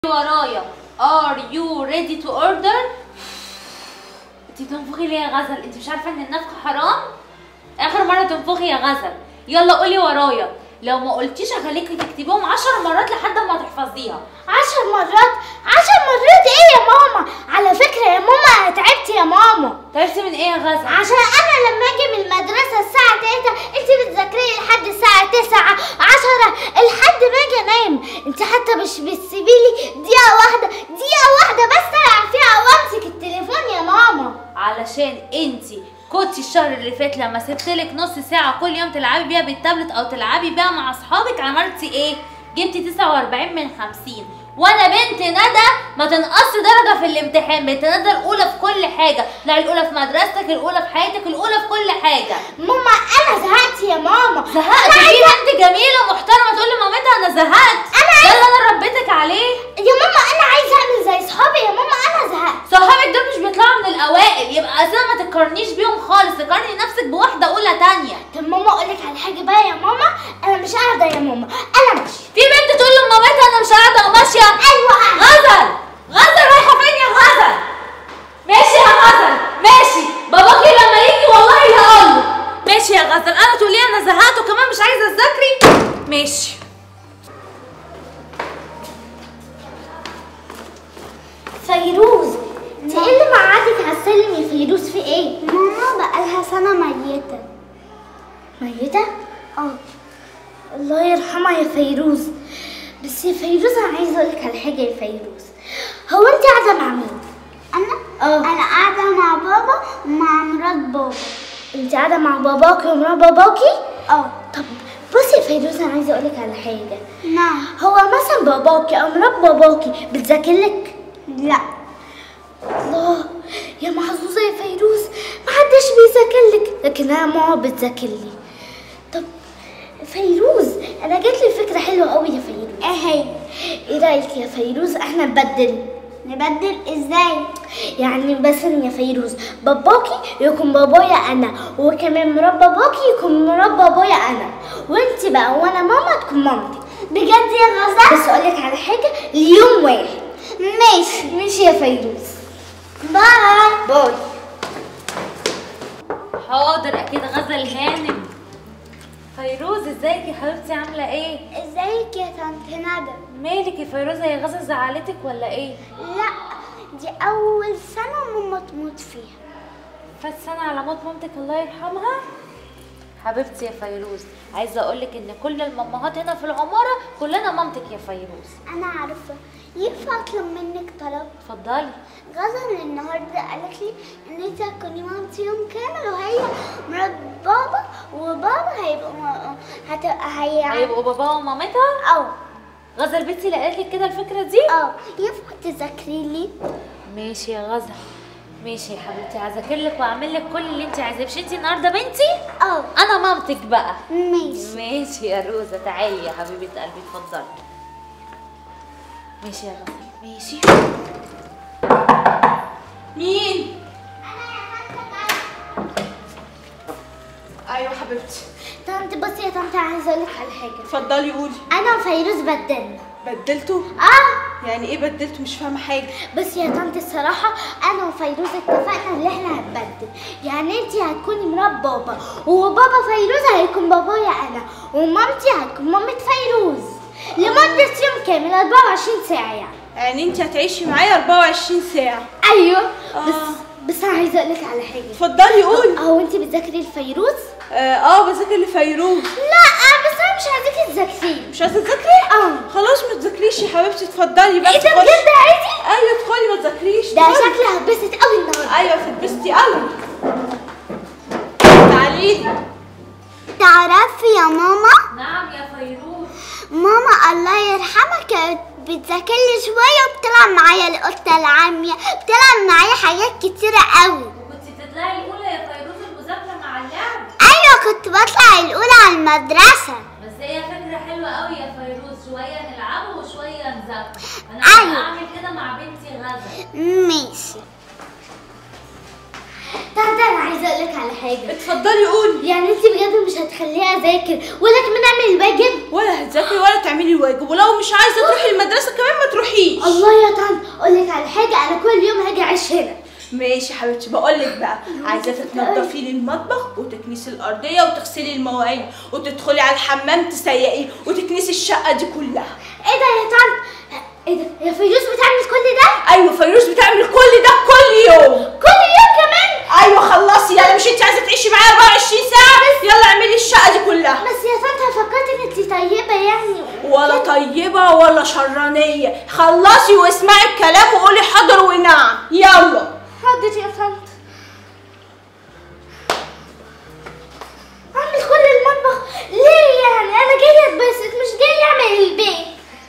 ورايا are you ready to order انت بتنفخي ليه يا غزل انت مش عارفه ان النفخ حرام اخر مره تنفخي يا غزل يلا قولي ورايا لو ما قلتيش هخليكي تكتبيهم عشر مرات لحد ما تحفظيها عشر مرات عشر مرات ايه يا ماما على فكرة يا ماما انا تعبت يا ماما تعرفتي من ايه يا غزل عشان انا لما اجي من المدرسة الساعة 3 انت بتذاكري لي لحد الساعة 9 10 لحد ما اجي انام انت حتى مش بتسيبي لي دقيقة واحدة دقيقة واحدة بس العب فيها وامسك التليفون يا ماما علشان انتي كنتي الشهر اللي فات لما سبتلك نص ساعة كل يوم تلعبي بيها بالتابلت او تلعبي بيها مع اصحابك عملتي ايه؟ جبتي 49 من 50 وانا بنت ندى ما تنقصي درجة في الامتحان بنت ندى الاولى في كل حاجة لا الاولى في مدرستك الاولى في حياتك الاولى في كل حاجة ماما انا زهقت يا ماما زهقت أنا دي عايزة- بنت جميلة محترمة تقول لمامتها انا زهقت أنا ده اللي انا ربيتك عليه يا ماما انا عايزة اعمل زي صحابي يا ماما انا زهقت صحابك دول مش بيطلعوا من الاوائل يبقى اساسا ما تقارنيش بيهم خالص تقارني نفسك بواحده اولى تانية طب ماما اقول لك على حاجة بقى يا ماما انا مش قاعدة يا ماما انا ماشية في بنت تقول لمامتها انا مش قاعده وماشيه ايوه قاعدة غزل غزل رايحه فين يا غزل ماشي يا غزل ماشي باباكي لما يجي والله هقول له ماشي يا غزل انا تقولي انا زهقت وكمان مش عايزه تذاكري ماشي فيروز انت ايه اللي معادك على السلم يا فيروز في ايه؟ ماما بقالها سنة ميتة ميتة؟ اه الله يرحمها يا فيروز بس يا فيروز انا عايزة اقولك على حاجة يا فيروز هو انت قاعدة مع مين؟ انا؟ اه انا قاعده مع بابا ومع مرات بابا انت قاعدة مع باباكي ومرات باباكي؟ اه طب بصي يا فيروز انا عايزة اقولك على حاجة نعم هو مثلا باباكي او مرات باباكي بتذاكرلك؟ لا الله يا محظوظة يا فيروز محدش بيذاكر لك لكن انا ماما بتذاكر لي طب فيروز انا جات لي فكرة حلوة قوي يا فيروز ايه هي ايه رأيك يا فيروز احنا نبدل نبدل ازاي يعني مثلا يا فيروز باباكي يكون بابايا انا وكمان مرات باباكي يكون مرات بابايا انا وانت بقى وانا ماما تكون مامتك بجد يا غزل بس اقولك على حاجة اليوم واحد ماشي ماشي يا فيروز باي باي حاضر اكيد غزل هانم فيروز ازيك يا حبيبتي عامله ايه ازيك يا طنط ندى مالك يا فيروزه هي غزل زعلتك ولا ايه لا دي اول سنه ماما تموت فيها فات سنة على موت مامتك الله يرحمها حبيبتي يا فيروز عايزة اقولك ان كل المامهات هنا في العمارة كلنا مامتك يا فيروز انا عارفه ينفع اطلب منك طلب اتفضلي غزل النهارده قالت لي ان انت هتكوني مامتي يوم كامل وهي مرات بابا وبابا هيبقوا م- هتبقى هي هيبقوا بابا ومامتها او غزل بنتي اللي قالت لك كده الفكرة دي اه ينفع تذاكري لي ماشي يا غزل ماشي يا حبيبتي هذاكر لك واعمل لك كل اللي انت عايزاه مش انت النهارده بنتي اه انا مامتك بقى ماشي ماشي يا روزة تعالي يا حبيبة قلبي اتفضلي ماشي يا غزل ماشي مين؟ ايوه حبيبتي طنط بصي يا طنط عايزة اقولك على حاجة اتفضلي قولي انا وفيروز بدلنا بدلته اه يعني ايه بدلته مش فاهمه حاجه بس يا طنط الصراحة أنا وفيروز اتفقنا إن إحنا هنبدل، يعني أنت هتكوني مرات بابا، وبابا فيروز هيكون بابايا أنا، ومامتي هتكون مامة فيروز، لمدة يوم كامل 24 ساعة يعني. يعني انت هتعيشي معايا 24 ساعه أيوه بس آه. بس أنا عايزة أقولك على حاجة. اتفضلي قولي هو أنت بتذاكري الفيروز؟ اه, آه بذاكر لفيروز لا بس أنا مش عايزاكي تذاكريه. مش عايزه تذاكري اه خلاص ما تذاكريش يا حبيبتي اتفضلي بس إيه ده خشي. بجد عادي؟ ايوه ادخلي ما تذاكريش ده ادخلي. شكلي هتبسط قوي النهارده. ايوه تتبسطي قوي تعالي لي تعرفي يا ماما نعم يا فيروز ماما الله يرحمها كانت بتذاكر لي شويه وبتلعب معايا القطه العاميه بتلعب معايا حاجات كتيره قوي وكنت بتطلعي الاولى يا فيروز المذاكره مع اللعب ايوه كنت بطلع الاولى على المدرسه بس هي فكره حلوه قوي يا فيروز شويه نلعبه وشويه نذاكر انا أيوة. عايزة اعمل كده مع بنتي غزل ماشي طنط أنا عايزة عايزه اقول لك على حاجه اتفضلي قولي يعني انت بجد مش هتخليها اذاكر ولا كمان اعمل الواجب ولا هتذاكري ولا تعملي الواجب ولو مش عايزه تروحي المدرسه كمان ما تروحيش الله يا طنط اقول لك على حاجه انا كل يوم هاجي اعيش هنا ماشي يا حبيبتي بقول لك بقى عايزه تتنضفي لي المطبخ وتكنسي الارضيه وتغسلي المواعين وتدخلي على الحمام تسيقيه وتكنسي الشقه دي كلها ايه ده يا طنط ايه ده يا فيروز بتعمل كل ده ايوه فيروز بتعمل كل ده كل يوم كل يوم كمان ايوه خلصي يلا مش انت عايزه تعيشي معايا 24 ساعه يلا اعملي الشقه دي كلها بس يا طنط أنا فكرت ان انت طيبه يعني ولا طيبه ولا شرانيه خلصي واسمعي الكلام وقولي حاضر ونعم يلا حاضر يا طنط اعمل كل المطبخ ليه يعني انا جايه اتبسط مش جايه اعمل البيت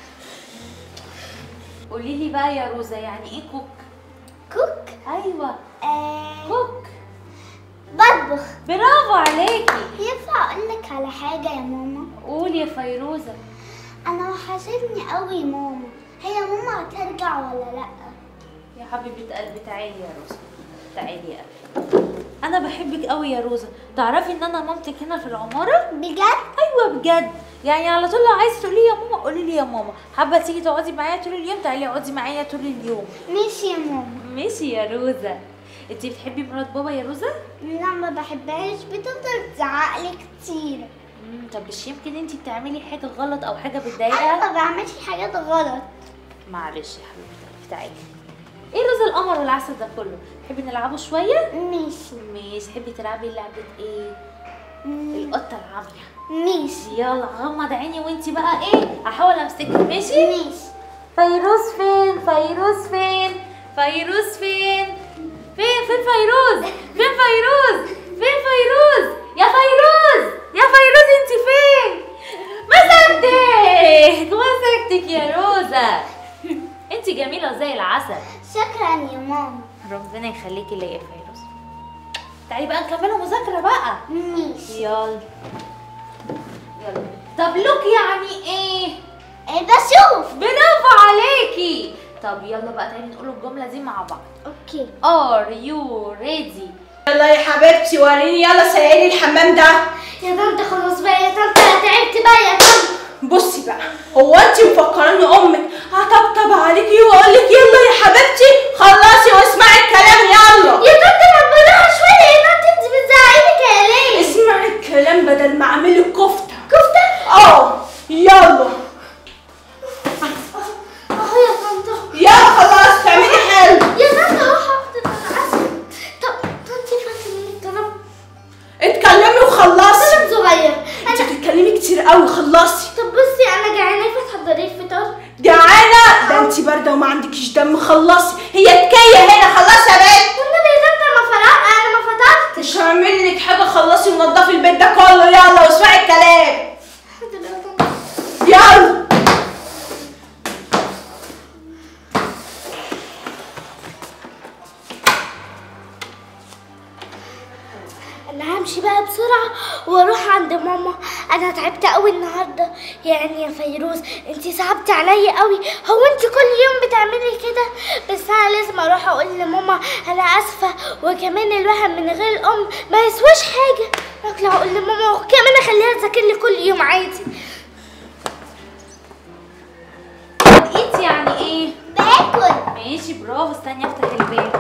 قولي لي بقى يا روزا يعني ايه كوك كوك ايوه آه كوك بطبخ برافو عليكي ينفع اقول لك على حاجه يا ماما قولي يا فيروزه انا وحشتني قوي ماما هي ماما هترجع ولا لا يا حبيبه قلبي تعالي يا روزا تعالي يا قلبي انا بحبك قوي يا روزا تعرفي ان انا مامتك هنا في العماره بجد ايوه بجد يعني على طول لو عايزه تقولي يا ماما قولي لي يا ماما حابه تيجي تقعدي معايا طول اليوم تعالي اقعدي معايا طول اليوم ماشي يا ماما ماشي يا روزا انتي بتحبي مرات بابا يا روزا لا ما بحبهاش بتفضل تزعق لي كتير مم، طب مش يمكن انتي بتعملي حاجه غلط او حاجه انا بتضايقها ما بعملش حاجات غلط معلش يا حبيبتي قلبي، تعالي ايه روزا القمر والعسل ده كله تحبي نلعبه شويه ماشي ماشي تحبي تلعبي لعبه ايه مم، القطه العمياء ماشي يلا غمض عيني وانتي بقى ايه هحاول امسكك ماشي ماشي فيروز فين فيروز فين فيروز فين فين فين فيروز فين فيروز فين فيروز يا فيروز يا فيروز انت فين مسكتك مسكتك يا روزا انت جميله زي العسل شكرا يا ماما ربنا يخليكي ليا يا فيروز تعالي بقى نكملوا مذاكره بقى ماشي يلا يلا طب لوك يعني ايه ايه بشوف برافو عليكي طب يلا بقى تعالي نقول الجملة دي مع بعض اوكي Are you ready؟ يلا يا حبيبتي وريني يلا سيقلي الحمام ده يا طنط خلاص بقى يا طنط انا تعبت بقى يا طنط بصي بقى هو انت مفكراني امك هطبطب عليكي واقول لك يلا يا حبيبتي خلصي واسمعي الكلام يلا يا طنط ما بالراحه شويه يا طنط انت بتزعقي كده ليه اسمعي الكلام بدل ما اعمل لك كفته كفته اه يلا اهو يا طنط يلا خلاص تعملي حلو يا طنط اهو حاضر انا اسف طب طنط فاكره منك طلب اتكلمي وخلصي طلب صغير انت انا بتتكلمي كتير قوي خلصي طب بصي انا جعانه فتحضري الفطار جعانه ده انت بارده وما عندكيش دم خلصي هي تكيه هنا خلصي يا بنت والنبي يا طنط ما فرق انا ما فطرت مش هعمل لك حاجه خلصي ونضفي البيت ده كله يلا واسمعي الكلام حاضر يا طنط يلا انا همشي بقى بسرعه واروح عند ماما انا تعبت قوي النهارده يعني يا فيروز انتي صعبتي عليا قوي هو انتي كل يوم بتعملي كده بس انا لازم اروح اقول لماما انا اسفه وكمان الواحد من غير الام ما يسواش حاجه اطلع اقول لماما وكمان اخليها تذاكر لي كل يوم عادي ايت يعني ايه؟ باكل ماشي برافو استني افتح الباب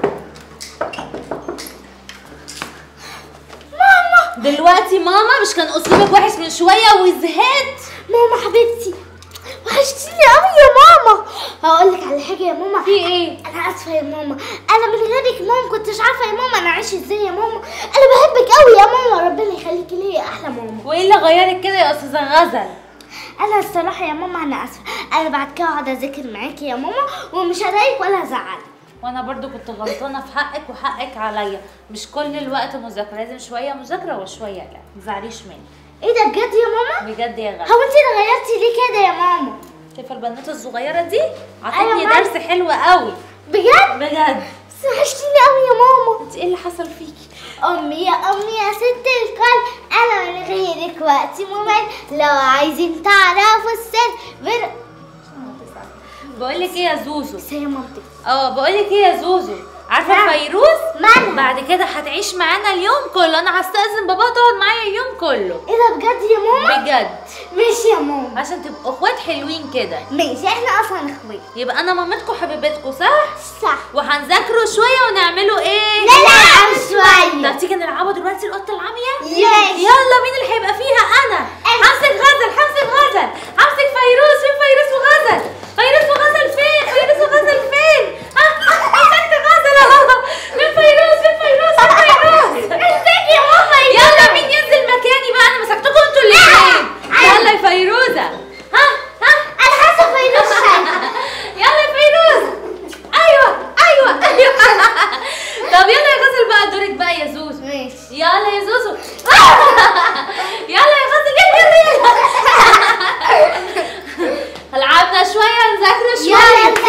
ماما دلوقتي ماما مش كان اسلوبك وحش من شويه وزهقت ماما حبيبتي وحشتيني قوي يا ماما هقول لك على حاجه يا ماما في ايه؟ انا اسفه يا ماما انا من غيرك ماما كنتش عارفه يا ماما انا عايشه ازاي يا ماما انا بحبك قوي يا ماما ربنا يخليكي ليا احلى ماما وايه اللي غيرك كده يا استاذه غزل؟ انا الصراحه يا ماما انا اسفه انا بعد كده اقعد اذاكر معاكي يا ماما ومش هضايقك ولا هزعلك وانا برضو كنت غلطانه في حقك وحقك عليا مش كل الوقت مذاكره لازم شويه مذاكره وشويه لا متزعليش مني ايه ده بجد يا ماما بجد يا غزل هو انت اتغيرتي ليه كده يا ماما شايفه البنوته الصغيره دي عطتني أيوة، درس حلو قوي بجد بجد بس وحشتيني قوي يا ماما انت ايه اللي حصل فيكي امي يا امي يا ست الكل انا من غيرك وقتي ممل لو عايزين تعرفوا السر بر... بقول لك ايه يا زوزو بس هي مامتك اه بقول لك ايه يا زوزو عارفه نعم. فيروز مالها؟ بعد كده هتعيش معانا اليوم كله انا هستأذن بابا تقعد معايا اليوم كله ايه ده بجد يا ماما بجد ماشي يا ماما عشان تبقوا اخوات حلوين كده ماشي احنا اصلا اخوات يبقى انا مامتكم حبيبتكم صح صح وهنذاكروا شويه ونعملوا ايه نلعب شويه طب تيجي نلعبوا دلوقتي القطه العمياء يس. يلا مين اللي هيبقى فيها انا همسك غزل همسك غزل همسك فيروز فين فيروز وغزل فيروز وغزل فين فيروز وغزل فين ها مسكت غزل اهو فين فيروز فين فيروز فين فيروز ازيك يا ماما يلا مين ينزل مكاني بقى انا مسكتكم انتوا الاثنين يلا يا فيروزه ها ها انا حاسه فيروز شايفه يلا يا فيروز ايوه ايوه ايوه طب يلا يا غزل بقى دورك بقى يا زوزو ماشي يلا يا زوزو يلا يا غزل يلا يلا يلا لعبنا شويه نذاكر شويه يلا